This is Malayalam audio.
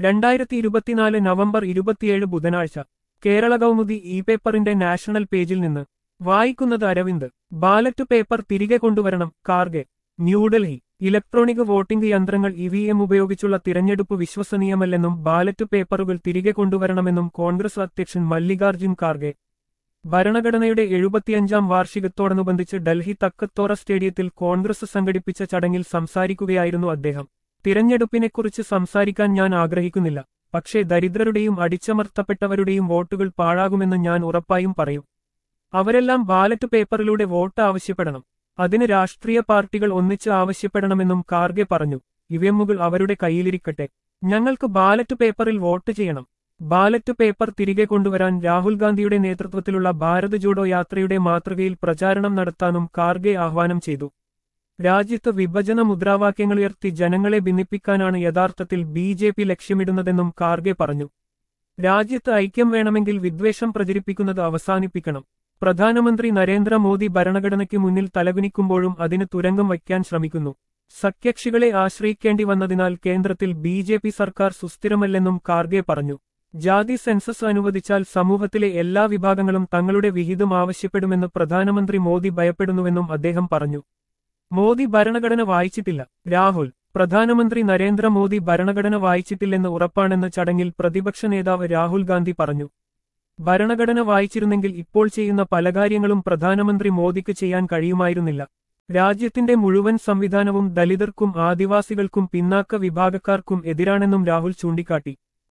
രണ്ടായിരത്തി ഇരുപത്തിനാല് നവംബർ ഇരുപത്തിയേഴ് ബുധനാഴ്ച കേരള കൗമുദി ഇ പേപ്പറിന്റെ നാഷണൽ പേജിൽ നിന്ന് വായിക്കുന്നത് അരവിന്ദ് ബാലറ്റ് പേപ്പർ തിരികെ കൊണ്ടുവരണം കാർഗെ ന്യൂഡൽഹി ഇലക്ട്രോണിക് വോട്ടിംഗ് യന്ത്രങ്ങൾ ഇവിഎം ഉപയോഗിച്ചുള്ള തിരഞ്ഞെടുപ്പ് വിശ്വസനീയമല്ലെന്നും ബാലറ്റ് പേപ്പറുകൾ തിരികെ കൊണ്ടുവരണമെന്നും കോൺഗ്രസ് അധ്യക്ഷൻ മല്ലികാർജുൻ ഖാർഗെ ഭരണഘടനയുടെ എഴുപത്തിയഞ്ചാം വാർഷികത്തോടനുബന്ധിച്ച് ഡൽഹി തക്കത്തോറ സ്റ്റേഡിയത്തിൽ കോൺഗ്രസ് സംഘടിപ്പിച്ച ചടങ്ങിൽ സംസാരിക്കുകയായിരുന്നു അദ്ദേഹം തിരഞ്ഞെടുപ്പിനെക്കുറിച്ച് സംസാരിക്കാൻ ഞാൻ ആഗ്രഹിക്കുന്നില്ല പക്ഷേ ദരിദ്രരുടെയും അടിച്ചമർത്തപ്പെട്ടവരുടെയും വോട്ടുകൾ പാഴാകുമെന്ന് ഞാൻ ഉറപ്പായും പറയും അവരെല്ലാം ബാലറ്റ് പേപ്പറിലൂടെ വോട്ട് ആവശ്യപ്പെടണം അതിന് രാഷ്ട്രീയ പാർട്ടികൾ ഒന്നിച്ച് ആവശ്യപ്പെടണമെന്നും കാർഗെ പറഞ്ഞു ഇവയമ്മുകൾ അവരുടെ കയ്യിലിരിക്കട്ടെ ഞങ്ങൾക്ക് ബാലറ്റ് പേപ്പറിൽ വോട്ട് ചെയ്യണം ബാലറ്റ് പേപ്പർ തിരികെ കൊണ്ടുവരാൻ രാഹുൽ ഗാന്ധിയുടെ നേതൃത്വത്തിലുള്ള ഭാരത് ജോഡോ യാത്രയുടെ മാതൃകയിൽ പ്രചാരണം നടത്താനും കാർഗെ ആഹ്വാനം ചെയ്തു രാജ്യത്ത് വിഭജന മുദ്രാവാക്യങ്ങളുയർത്തി ജനങ്ങളെ ഭിന്നിപ്പിക്കാനാണ് യഥാർത്ഥത്തിൽ ബി ജെ പി ലക്ഷ്യമിടുന്നതെന്നും കാർഗെ പറഞ്ഞു രാജ്യത്ത് ഐക്യം വേണമെങ്കിൽ വിദ്വേഷം പ്രചരിപ്പിക്കുന്നത് അവസാനിപ്പിക്കണം പ്രധാനമന്ത്രി നരേന്ദ്രമോദി ഭരണഘടനയ്ക്ക് മുന്നിൽ തലകുനിക്കുമ്പോഴും അതിന് തുരങ്കം വയ്ക്കാൻ ശ്രമിക്കുന്നു സഖ്യകക്ഷികളെ ആശ്രയിക്കേണ്ടി വന്നതിനാൽ കേന്ദ്രത്തിൽ ബി ജെ പി സർക്കാർ സുസ്ഥിരമല്ലെന്നും കാർഗെ പറഞ്ഞു ജാതി സെൻസസ് അനുവദിച്ചാൽ സമൂഹത്തിലെ എല്ലാ വിഭാഗങ്ങളും തങ്ങളുടെ വിഹിതം ആവശ്യപ്പെടുമെന്ന് പ്രധാനമന്ത്രി മോദി ഭയപ്പെടുന്നുവെന്നും അദ്ദേഹം പറഞ്ഞു മോദി ഭരണഘടന വായിച്ചിട്ടില്ല രാഹുൽ പ്രധാനമന്ത്രി നരേന്ദ്രമോദി ഭരണഘടന വായിച്ചിട്ടില്ലെന്ന് ഉറപ്പാണെന്ന് ചടങ്ങിൽ പ്രതിപക്ഷ നേതാവ് രാഹുൽ ഗാന്ധി പറഞ്ഞു ഭരണഘടന വായിച്ചിരുന്നെങ്കിൽ ഇപ്പോൾ ചെയ്യുന്ന പല കാര്യങ്ങളും പ്രധാനമന്ത്രി മോദിക്ക് ചെയ്യാൻ കഴിയുമായിരുന്നില്ല രാജ്യത്തിന്റെ മുഴുവൻ സംവിധാനവും ദലിതർക്കും ആദിവാസികൾക്കും പിന്നാക്ക വിഭാഗക്കാർക്കും എതിരാണെന്നും രാഹുൽ ചൂണ്ടിക്കാട്ടി